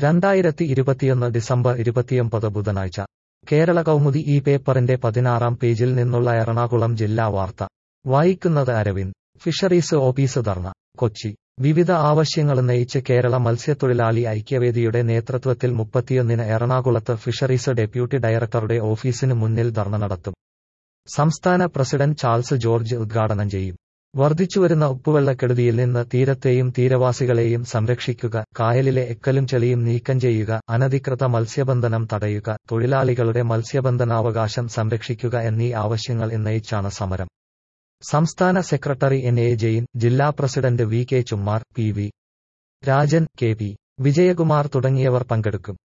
രണ്ടായിരത്തി ഇരുപത്തിയൊന്ന് ഡിസംബർ ഇരുപത്തിയൊമ്പത് ബുധനാഴ്ച കേരള കൗമുദി ഈ പേപ്പറിന്റെ പതിനാറാം പേജിൽ നിന്നുള്ള എറണാകുളം ജില്ലാ വാർത്ത വായിക്കുന്നത് അരവിന്ദ് ഫിഷറീസ് ഓഫീസ് ധർണ കൊച്ചി വിവിധ ആവശ്യങ്ങളുന്നയിച്ച് കേരള മത്സ്യത്തൊഴിലാളി ഐക്യവേദിയുടെ നേതൃത്വത്തിൽ മുപ്പത്തിയൊന്നിന് എറണാകുളത്ത് ഫിഷറീസ് ഡെപ്യൂട്ടി ഡയറക്ടറുടെ ഓഫീസിന് മുന്നിൽ ധർണ നടത്തും സംസ്ഥാന പ്രസിഡന്റ് ചാൾസ് ജോർജ് ഉദ്ഘാടനം ചെയ്യും വർദ്ധിച്ചുവരുന്ന ഉപ്പുവെള്ളക്കെടുതിയിൽ നിന്ന് തീരത്തെയും തീരവാസികളെയും സംരക്ഷിക്കുക കായലിലെ എക്കലും ചെളിയും നീക്കം ചെയ്യുക അനധികൃത മത്സ്യബന്ധനം തടയുക തൊഴിലാളികളുടെ മത്സ്യബന്ധനാവകാശം സംരക്ഷിക്കുക എന്നീ ആവശ്യങ്ങൾ ഉന്നയിച്ചാണ് സമരം സംസ്ഥാന സെക്രട്ടറി എൻ എ ജെയിൻ ജില്ലാ president V K Chummar P V Rajan K P Vijayakumar തുടങ്ങിയവർ പങ്കെടുക്കും